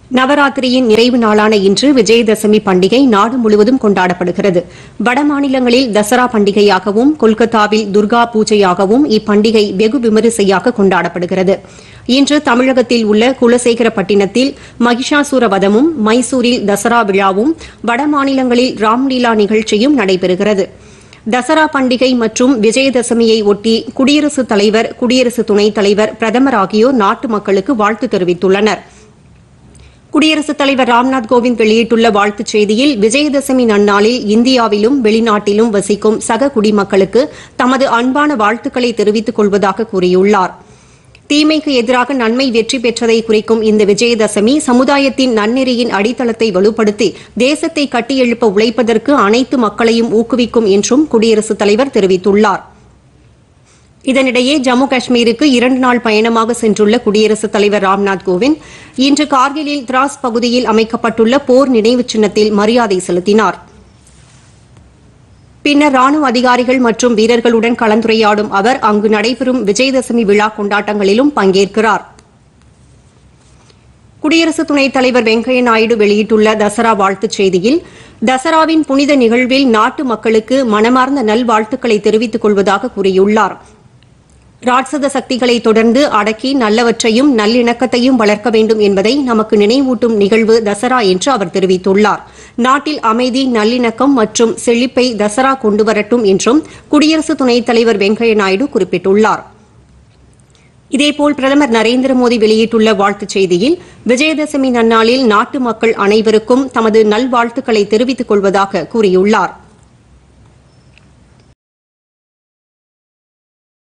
நவராத்திரியின் நிறைவு நாளான இன்று விஜயதசமி பண்டிகை நாடு முழுவதும் கொண்டாடப்படுகிறது வடமாநிலங்களில் தசரா பண்டிகையாகவும் கொல்கத்தாவில் துர்கா பூஜையாகவும் இப்பண்டிகை வெகு விமரிசையாக கொண்டாடப்படுகிறது இன்று தமிழகத்தில் உள்ள குலசேகரப்பட்டினத்தில் மகிஷாசுர வதமும் மைசூரில் தசரா விழாவும் வடமாநிலங்களில் ராம்லீலா நிகழ்ச்சியும் நடைபெறுகிறது தசரா பண்டிகை மற்றும் விஜயதசமியை ஒட்டி குடியரசுத் தலைவர் குடியரசு துணைத் தலைவர் பிரதமர் ஆகியோர் நாட்டு மக்களுக்கு வாழ்த்து தெரிவித்துள்ளனா் குடியரசுத் தலைவர் ராம்நாத் கோவிந்த் வெளியிட்டுள்ள வாழ்த்துச் செய்தியில் விஜயதசமி நன்னாளில் இந்தியாவிலும் வெளிநாட்டிலும் வசிக்கும் சக குடிமக்களுக்கு தமது அன்பான வாழ்த்துக்களை தெரிவித்துக் கொள்வதாக கூறியுள்ளார் தீமைக்கு எதிராக நன்மை வெற்றி பெற்றதை குறிக்கும் இந்த விஜயதசமி சமுதாயத்தின் நன்னெறியின் அடித்தளத்தை வலுப்படுத்தி தேசத்தை கட்டியெழுப்ப உழைப்பதற்கு அனைத்து மக்களையும் ஊக்குவிக்கும் என்றும் குடியரசுத் தலைவர் தெரிவித்துள்ளாா் இதனிடையே ஜம்மு காஷ்மீருக்கு இரண்டு நாள் பயணமாக சென்றுள்ள குடியரசுத் தலைவர் ராம்நாத் கோவிந்த் இன்று கார்கிலில் திராஸ் பகுதியில் அமைக்கப்பட்டுள்ள போர் நினைவுச் சின்னத்தில் மரியாதை செலுத்தினார் பின்னர் ராணுவ அதிகாரிகள் மற்றும் வீரர்களுடன் கலந்துரையாடும் அவர் அங்கு நடைபெறும் விஜயதசமி விழா கொண்டாட்டங்களிலும் பங்கேற்கிறார் குடியரசு துணைத் தலைவர் வெங்கையா நாயுடு வெளியிட்டுள்ள தசரா வாழ்த்துச் செய்தியில் தசராவின் புனித நிகழ்வில் நாட்டு மக்களுக்கு மனமார்ந்த நல்வாழ்த்துக்களை தெரிவித்துக் கொள்வதாக கூறியுள்ளாா் ராட்சத சக்திகளை தொடர்ந்து அடக்கி நல்லவற்றையும் நல்லிணக்கத்தையும் வளர்க்க வேண்டும் என்பதை நமக்கு நினைவூட்டும் நிகழ்வு தசரா என்று அவர் தெரிவித்துள்ளார் நாட்டில் அமைதி நல்லிணக்கம் மற்றும் செழிப்பை தசரா கொண்டுவரட்டும் என்றும் குடியரசு துணைத் தலைவர் வெங்கையா நாயுடு குறிப்பிட்டுள்ளார் இதேபோல் பிரதமர் நரேந்திர மோடி வெளியிட்டுள்ள வாழ்த்துச் செய்தியில் விஜயதசமி நன்னாளில் நாட்டு மக்கள் அனைவருக்கும் தமது நல்வாழ்த்துக்களை தெரிவித்துக் கொள்வதாக கூறியுள்ளாா்